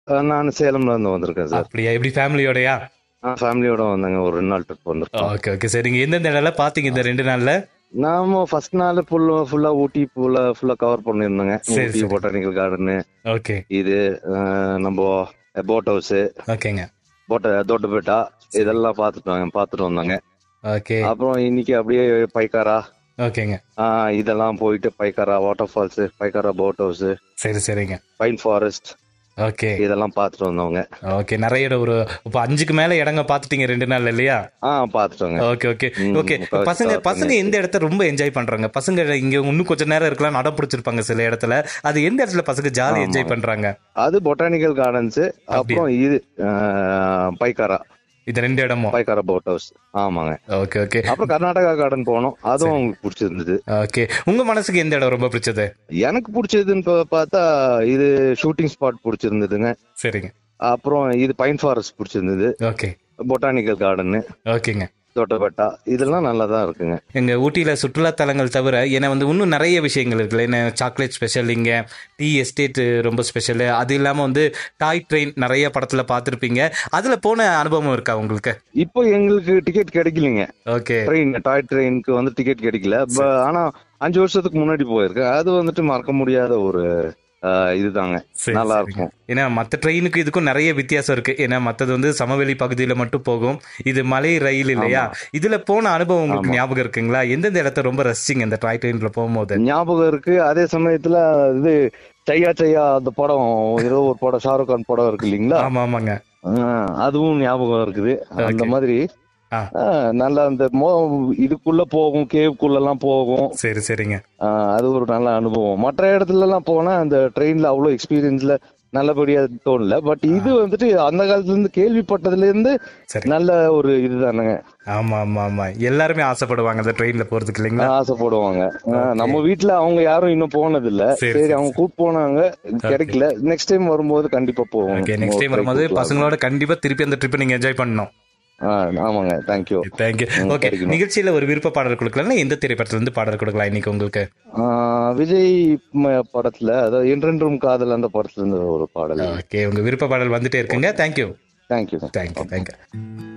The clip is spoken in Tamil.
நான் சேலம்ல இருந்து வந்திருக்கேன் சார் அப்படியா எப்படி ஃபேமிலியோடயா ஃபேமிலியோட வந்தாங்க ஒரு ரெண்டு நாள் ட்ரிப் வந்திருக்கோம் ஓகே ஓகே சரிங்க எந்தெந்த இடம்லாம் பாத்தீங்க இந்த ரெண்டு நாள்ல நாம ஃபர்ஸ்ட் நாள் ஃபுல்லா ஃபுல்லா ஊட்டி ஃபுல்லா ஃபுல்லா கவர் பண்ணிருந்தோங்க சரி, ஊட்டி சரி. பொட்டானிக்கல் கார்டனு ஓகே இது அஹ், நம்ம போட் ஹவுஸ் ஓகேங்க போட்ட தோட்டப்பேட்டா இதெல்லாம் பார்த்துட்டு வாங்க பார்த்துட்டு வந்தாங்க ஓகே அப்புறம் இன்னைக்கு அப்படியே பைக்காரா ஓகேங்க ஆஹ், இதெல்லாம் போயிட்டு Pykara water falls Pykara boat house சரி சரிங்க பைன் ஃபாரஸ்ட் ஓகே இதெல்லாம் பார்த்துட்டு வந்தவங்க ஓகே நிறைய இடம் ஒரு இப்போ அஞ்சுக்கு மேல இடங்க பாத்துட்டீங்க ரெண்டு நாள் இல்லையா ஆ பார்த்துட்டோங்க ஓகே ஓகே ம், ஓகே முக்காவாசி பசங்க cover பசங்க எந்த இடத்த ரொம்ப என்ஜாய் பண்றாங்க பசங்க இங்க இன்னும் கொஞ்ச நேரம் இருக்கலாம் நடம் பிடிச்சிருப்பாங்க சில இடத்துல அது எந்த இடத்துல பசங்க ஜாலி என்ஜாய் பண்றாங்க அது பொட்டானிக்கல் கார்டன்ஸ் அப்புறம் இது ஆஹ், பைக்காரா இது ரெண்டு இடமும் பைக்காரா போட் ஹவுஸ் ஆமாங்க ஓகே ஓகே அப்புறம் கர்நாடகா கார்டன் போனோம் அதுவும் அவங்களுக்கு பிடிச்சிருந்தது ஓகே உங்க மனசுக்கு எந்த இடம் ரொம்ப பிடிச்சது எனக்கு பிடிச்சதுன்னு பா- பார்த்தா இது ஷூட்டிங் ஸ்பாட் பிடிச்சிருந்ததுங்க சரிங்க அப்புறம் இது பைன் ஃபாரஸ்ட் பிடிச்சிருந்தது ஓகே பொட்டானிக்கல் கார்டன் ஓகேங்க தோட்டப்பேட்டா இதெல்லாம் நல்லா தான் இருக்குங்க எங்க ஊட்டியில சுற்றுலா தலங்கள் தவிர ஏன்னா வந்து இன்னும் நிறைய விஷயங்கள் இருக்குல்ல என்ன சாக்லேட் ஸ்பெஷல் இங்க டீ எஸ்டேட் ரொம்ப ஸ்பெஷல் அது இல்லாம வந்து டாய் ட்ரெயின் நிறைய படத்துல பார்த்திருப்பீங்க அதுல போன அனுபவம் இருக்கா உங்களுக்கு இப்போ எங்களுக்கு டிக்கெட் கிடைக்கலைங்க ஓகே ட்ரெயின் டாய் ட்ரெயினுக்கு வந்து டிக்கெட் கிடைக்கல ப- ஆனா அஞ்சு வருஷத்துக்கு முன்னாடி போயிருக்கேன் அது வந்துட்டு மறக்க முடியாத ஒரு ஆஹ், இதுதாங்க சரி, நல்லா சரிங்க. இருக்கும் ஏன்னா மற்ற ட்ரெயினுக்கு இதுக்கும் நிறைய வித்தியாசம் இருக்கு ஏன்னா மற்றது வந்து சமவெளி பகுதியில மட்டும் போகும் இது மலை ரயில் இல்லையா இதுல போன அனுபவம் உங்களுக்கு ஞாபகம் இருக்குங்களா எந்தெந்த இடத்த ரொம்ப ரசிச்சிங்க இந்த டாய் ட்ரெயின்ல போகும்போது ஞாபகம் இருக்கு அதே சமயத்துல இது சையா சையா அந்த படம் ஏதோ ஒரு படம் ஷாருக் கான் படம் இருக்கு இல்லைங்களா ஆமா ஆமாங்க ஆஹ், அதுவும் ஞாபகம் இருக்குது அந்த Okay. மாதிரி ஆ. ஆஹ், நல்லா அந்த மோ இதுக்குள்ள போகும் கேவுக்குள்ள எல்லாம் போகும் சரி சரிங்க ஆஹ், அது ஒரு நல்ல அனுபவம் மற்ற இடத்துல எல்லாம் போனா அந்த ட்ரெயின்ல அவ்வளவு எக்ஸ்பீரியன்ஸ்ல நல்லபடியா தோணல பட் இது வந்துட்டு அந்த காலத்துல இருந்து கேள்விப்பட்டதுல இருந்து சரி நல்ல ஒரு இதுதானுங்க ஆமா ஆமா ஆமா எல்லாருமே ஆசைப்படுவாங்க அந்த ட்ரெயின்ல போறதுக்கு இல்லைங்களா ஆசைப்படுவாங்க ஆஹ், நம்ம வீட்ல அவங்க யாரும் இன்னும் போனது இல்ல சரி, சரி சரி, அவங்க கூப்பிட்டு போனாங்க கிடைக்கல நெக்ஸ்ட் டைம் வரும்போது கண்டிப்பா போவோம் ஓகே நெக்ஸ்ட் டைம் வரும்போது பசங்களோட கண்டிப்பா திருப்பி அந்த ட்ரிப்பை நீங்க என்ஜாய் பண்ணணும் ஆமாங்க தேங்க்யூ தேங்க்யூ ம், ஓகே கிடைக்கணும். நிகழ்ச்சியில ஒரு விருப்ப பாடல் கொடுக்கலாம் எந்த திரைப்படத்துல இருந்து பாடல் கொடுக்கலாம் இன்னைக்கு உங்களுக்கு விஜய் ம- படத்துல அதாவது என்றென்றும் காதல் அந்த படத்துல இருந்து ஒரு பாடல் ஓகே உங்க விருப்ப பாடல் வந்துட்டே இருக்குங்க தேங்க்யூ தேங்க்யூ தேங்க்யூ தேங்க்யூ